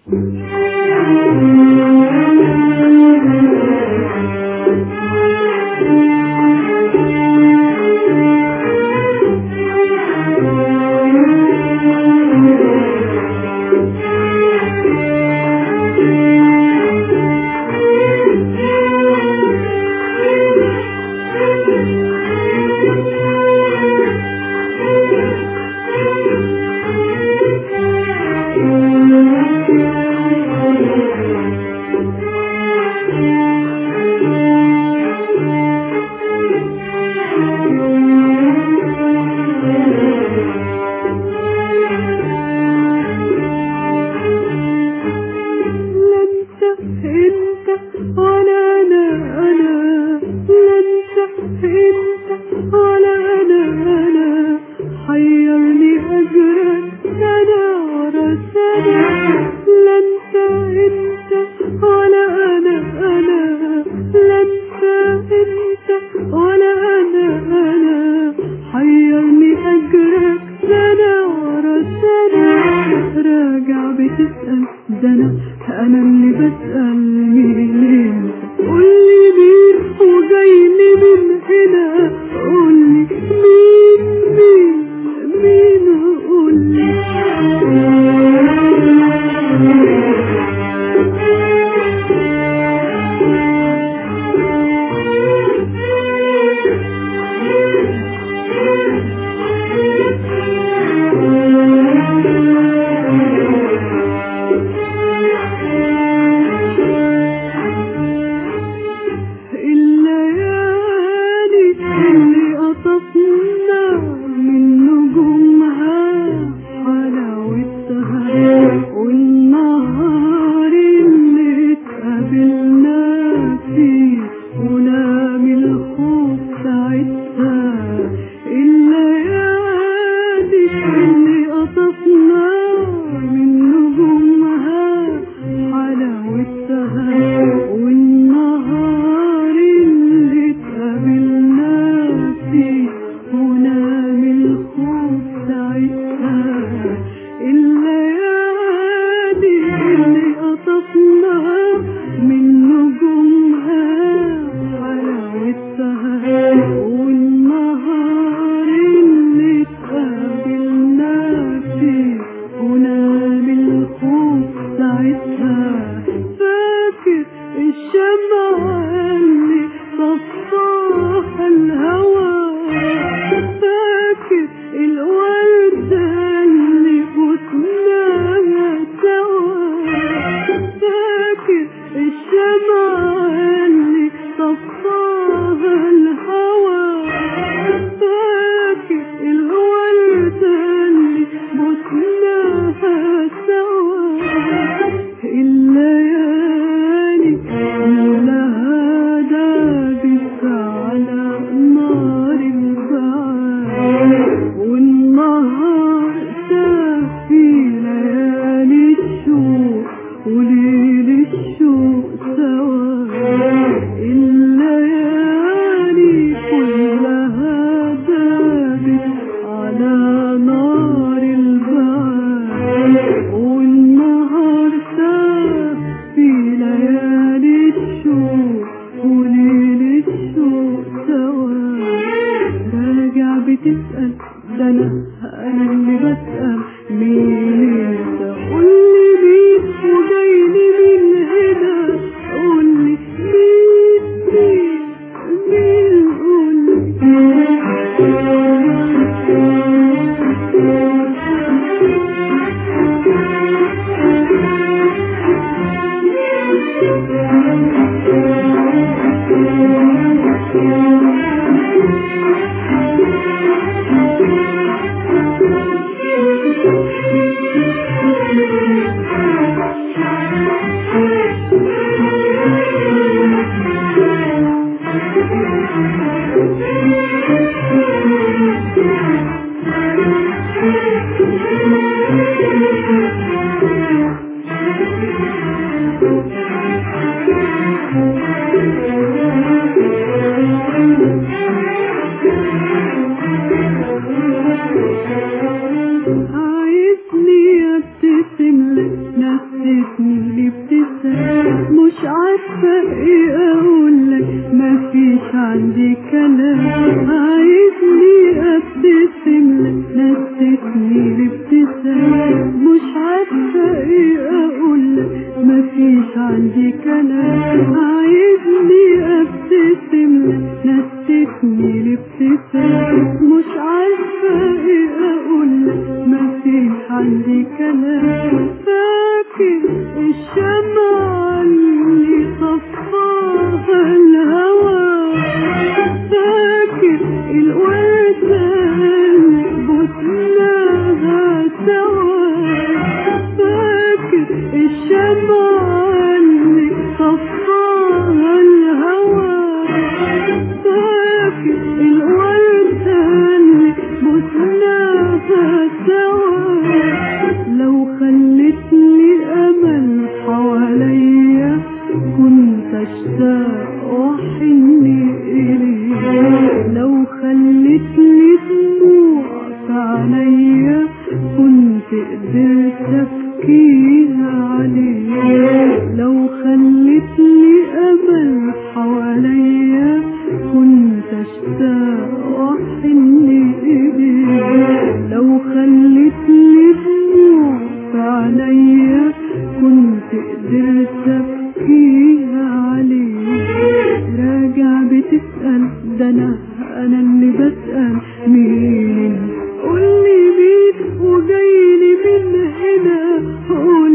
لا انت انت ولا انا انا لا انت انت ولا انا انا حيرني اجرك سنة ورا سنة لا انت انت ولا انا انا لا انت انت ولا انا انا حيرني اجرك سنة ورا سنة راجع بتسأل ده انا انا اللي بسأل مين قولي مين وجايلي من هنا قولي مين مين مين قولي الليالي اللي قطفنا من نجومها حلاوتها والنهار اللي اتقابلنا فيه ونام الخوف ساعتها الليالي اللي قطفنا من نجومها حلاوتها والنهار اللي اتقابلنا فيه ونام الخوف ساعتها الليالي اللي قطفنا من نجومها حلاوتها والنهار اللي اتقابلنا فيه ونام الخوف ساعتها فاكر الشمعة اللي طفاها الهوى فاكر الوردة اللي بوسناها سوا فاكر الشمعة اللي طفاها الهوى فاكر الوردة اللي بوسناها سوا الليالي كلها دابت على نار البعاد والنهار سافي ليالي الشوق وليل الشوق سوا الليالي كلها دابت على نار البعاد والنهار سافي ليالي الشوق وليل الشوق سوا راجع بتسأل ده انا انا اللي بسأل مين انت قولي مين وجايلي من هنا قولي مين مين مين عايزني ابتسم لك نسيتني الابتسام مش عارفة ايه اقولك مفيش عندي كلام عايزني ابتسم لك نسيتني الابتسام مش عارفة ايه اقولك مفيش عندي كلام عايزني ابتسم لك نسيتني الابتسام مش عارفة ايه اقولك مفيش عندي كلام فاكر الشمعة اللي طفاها الهوى فاكر الوردة اللي بوسناها سوا فاكر الشمعة اللي طفاها الهوى فاكر الوردة اللي بوسناها سوا لو خلتني أمل حواليا كنت أشتاق وأحن إليه لو خلتني دموع في عينيا كنت قدرت أبكيها عليه لو خلتني أمل حواليا كنت أشتاق وأحن إليه لو خلتني دموع في عينيا كنت قدرت أبكيها عليه راجع بتسأل ده أنا أنا اللي بسأل مين قولي مين وجايلي من هنا قول